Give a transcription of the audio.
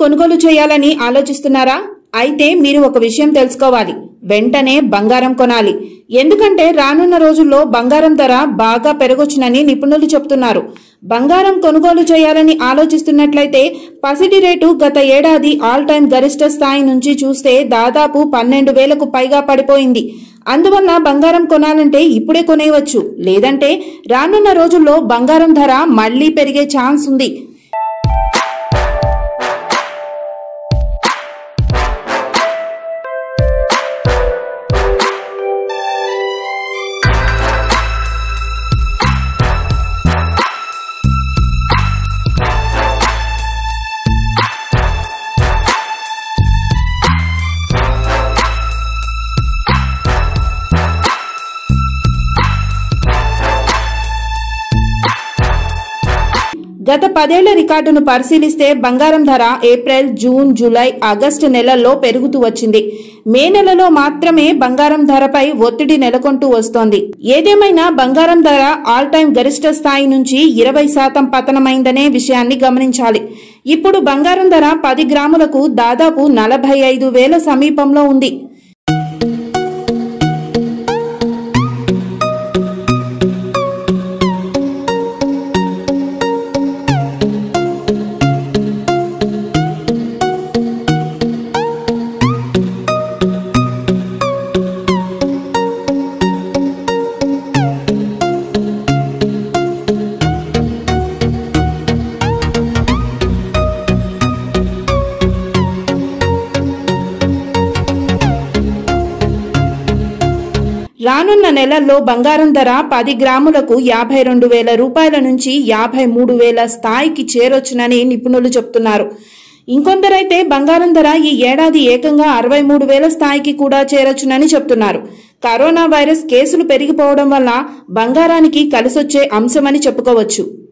కొనుగోలు చేయాలని ఆలోచిస్తున్నారా అయితే మీరు ఒక విషయం తెలుసుకోవాలి వెంటనే బంగారం కొనాలి ఎందుకంటే రానున్న రోజుల్లో బంగారం ధర బాగా పెరగొచ్చునని నిపుణులు చెప్తున్నారు బంగారం కొనుగోలు చేయాలని ఆలోచిస్తున్నట్లయితే పసిడి రేటు గత ఏడాది ఆల్ టైమ్ గరిష్ట స్థాయి నుంచి చూస్తే దాదాపు పన్నెండు వేలకు పైగా పడిపోయింది అందువల్ల బంగారం కొనాలంటే ఇప్పుడే కొనేయవచ్చు లేదంటే రానున్న రోజుల్లో బంగారం ధర మళ్లీ పెరిగే ఛాన్స్ ఉంది గత పదేళ్ల రికార్డును పరిశీలిస్తే బంగారం ధర ఏప్రిల్ జూన్ జూలై ఆగస్టు నెలల్లో పెరుగుతూ వచ్చింది మే నెలలో మాత్రమే బంగారం ధరపై ఒత్తిడి నెలకొంటూ వస్తోంది ఏదేమైనా బంగారం ధర ఆల్ టైం గరిష్ట స్థాయి నుంచి ఇరవై శాతం పతనమైందనే విషయాన్ని గమనించాలి ఇప్పుడు బంగారం ధర పది గ్రాములకు దాదాపు నలభై ఐదు వేల సమీపంలో ఉంది రానున్న నెలల్లో బంగారం ధర పది గ్రాములకు యాభై రెండు వేల రూపాయల నుంచి యాభై మూడు వేల స్థాయికి చేరొచ్చునని నిపుణులు చెప్తున్నారు ఇంకొందరైతే బంగారం ధర ఈ ఏడాది ఏకంగా అరవై మూడు వేల స్థాయికి కూడా చేరొచ్చునని చెప్తున్నారు కరోనా వైరస్ కేసులు పెరిగిపోవడం వల్ల బంగారానికి కలిసొచ్చే అంశమని చెప్పుకోవచ్చు